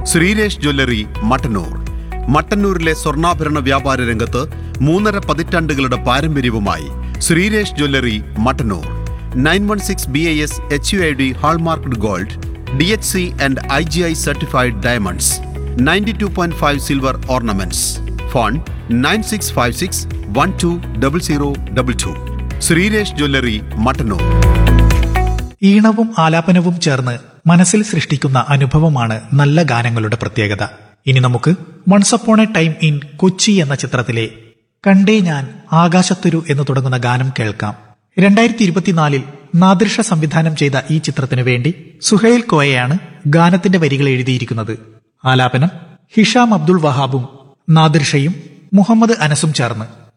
Sreeresh jewellery Mattannur മട്ടന്നൂരിലെ സ്വർണ്ണാഭരണ വ്യാപാര രംഗത്ത് മൂന്നര പതിറ്റാണ്ടുകളുടെ പാരമ്പര്യവുമായി Sreeresh jewellery Mattannur nine one six B I S H U I D hallmarked gold D H C and I G I certified diamonds ninety two point five silver ornaments phone nine six five six one two double zero double two Sreeresh jewellery Mattannur ഈണവും ആലാപനവും ചേർന്ന് മനസ്സിൽ സൃഷ്ടിക്കുന്ന അനുഭവമാണ് നല്ല ഗാനങ്ങളുടെ പ്രത്യേകത ഇനി നമുക്ക് once upon a time in Kochi എന്ന ചിത്രത്തിലെ കണ്ടേ ഞാൻ ആകാശത്തൊരു എന്ന് തുടങ്ങുന്ന ഗാനം കേൾക്കാം രണ്ടായിരത്തി ഇരുപത്തിനാലിൽ നാദിർഷ സംവിധാനം ചെയ്ത ഈ ചിത്രത്തിനു വേണ്ടി സുഹൈൽ കോയയാണ് ഗാനത്തിന്റെ വരികൾ എഴുതിയിരിക്കുന്നത് ആലാപനം ഹിഷാം അബ്ദുൾ വഹാബും നാദിർഷയും മുഹമ്മദ് അനസും ചേർന്ന്